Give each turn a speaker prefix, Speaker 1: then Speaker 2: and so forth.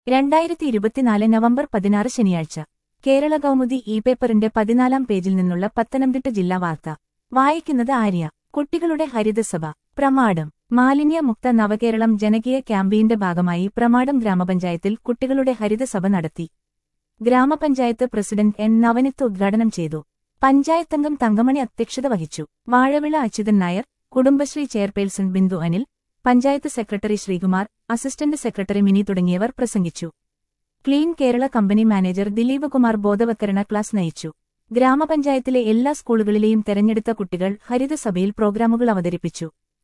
Speaker 1: രണ്ടായിരത്തി ഇരുപത്തിനാല് നവംബർ പതിനാറ് ശനിയാഴ്ച കേരള കൗമുദി ഇ പേപ്പറിന്റെ പതിനാലാം പേജിൽ നിന്നുള്ള പത്തനംതിട്ട ജില്ലാ വാർത്ത വായിക്കുന്നത് ആര്യ കുട്ടികളുടെ ഹരിതസഭ പ്രമാടം മാലിന്യമുക്ത നവകേരളം ജനകീയ ക്യാമ്പയിന്റെ ഭാഗമായി പ്രമാടം ഗ്രാമപഞ്ചായത്തിൽ കുട്ടികളുടെ ഹരിതസഭ നടത്തി ഗ്രാമപഞ്ചായത്ത് പ്രസിഡന്റ് എൻ നവനിത്ത് ഉദ്ഘാടനം ചെയ്തു പഞ്ചായത്തംഗം തങ്കമണി അധ്യക്ഷത വഹിച്ചു Vazhavila Achuthan Nair Kudumbashree chairperson Bindu Anil panchayat secretary Sreekumar assistant secretary Mini തുടങ്ങിയവർ പ്രസംഗിച്ചു clean Kerala company manager Dileep Kumar ബോധവത്കരണ ക്ലാസ് നയിച്ചു ഗ്രാമപഞ്ചായത്തിലെ എല്ലാ സ്കൂളുകളിലെയും തെരഞ്ഞെടുത്ത കുട്ടികൾ ഹരിതസഭയിൽ പ്രോഗ്രാമുകൾ അവതരിപ്പിച്ചു